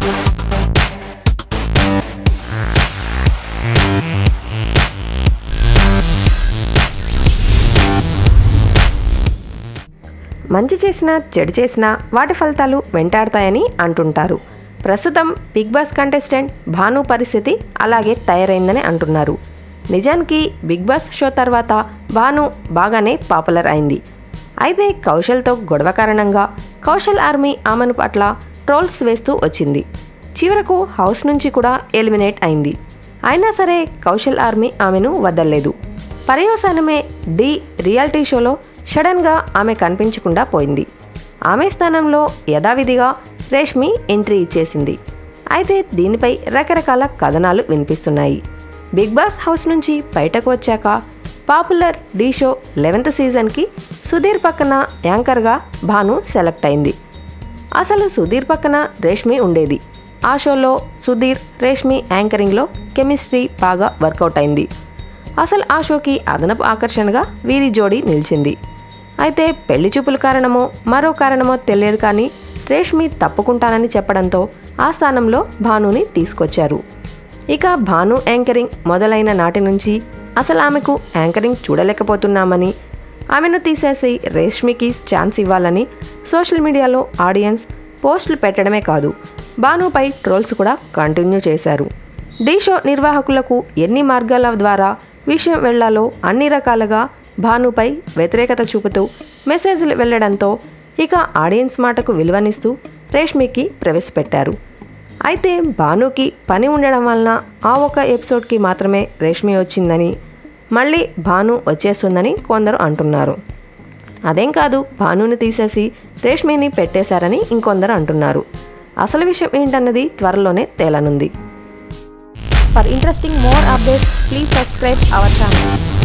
మంచి చేసినా చెడు చేసినా వాటి ఫలితాలు వెంటాడతాయని అంటుంటారు ప్రస్తుతం బిగ్ బాస్ కంటెస్టెంట్ భాను పరిస్థితి అలాగే తయారైందని అంటున్నారు నిజానికి బిగ్ బాస్ షో తర్వాత భాను బాగానే పాపులర్ అయింది అయితే కౌశల్తో గొడవ కారణంగా కౌశల్ ఆర్మీ ఆమెను పట్ల ట్రోల్స్ వేస్తూ వచ్చింది చివరకు హౌస్ నుంచి కూడా ఎలిమినేట్ అయింది అయినా సరే కౌశల్ ఆర్మీ ఆమెను వదల్లేదు పర్యవసానమే డి రియాలిటీ షోలో సడన్గా ఆమె కనిపించకుండా పోయింది ఆమె స్థానంలో యథావిధిగా రేష్మి ఎంట్రీ ఇచ్చేసింది అయితే దీనిపై రకరకాల కథనాలు వినిపిస్తున్నాయి బిగ్ బాస్ హౌస్ నుంచి బయటకు వచ్చాక పాపులర్ డి షో లెవెంత్ సీజన్కి సుధీర్ పక్కన యాంకర్గా భాను సెలెక్ట్ అయింది అసలు సుధీర్ పక్కన రేష్మి ఉండేది ఆ షోలో సుధీర్ రేష్మి యాంకరింగ్లో కెమిస్ట్రీ బాగా వర్కౌట్ అయింది అసలు ఆ షోకి అదనపు ఆకర్షణగా వీరి జోడీ నిలిచింది అయితే పెళ్లి చూపుల కారణమో మరో కారణమో తెలియదు కానీ రేష్మి తప్పుకుంటానని చెప్పడంతో ఆ స్థానంలో భానుని తీసుకొచ్చారు ఇక భాను యాంకరింగ్ మొదలైన నాటి నుంచి అసలు ఆమెకు యాంకరింగ్ చూడలేకపోతున్నామని ఆమెను తీసేసి రేష్మికి ఛాన్స్ ఇవ్వాలని సోషల్ మీడియాలో ఆడియన్స్ పోస్టులు పెట్టడమే కాదు భానుపై ట్రోల్స్ కూడా కంటిన్యూ చేశారు డీ షో నిర్వాహకులకు ఎన్ని మార్గాల ద్వారా విషయం వెళ్లాలో అన్ని రకాలుగా భానుపై వ్యతిరేకత చూపుతూ మెసేజ్లు వెళ్లడంతో ఇక ఆడియన్స్ మాటకు విలువనిస్తూ రేష్మికి ప్రవేశపెట్టారు అయితే భానుకి పని ఉండడం వలన ఆ ఒక ఎపిసోడ్కి మాత్రమే రేష్మి వచ్చిందని మళ్ళీ భాను వచ్చేస్తుందని కొందరు అంటున్నారు అదేం కాదు భానుని తీసేసి రేష్మిని పెట్టేశారని ఇంకొందరు అంటున్నారు అసలు విషయం ఏంటన్నది త్వరలోనే తేలనుంది For interesting more updates, please subscribe our channel.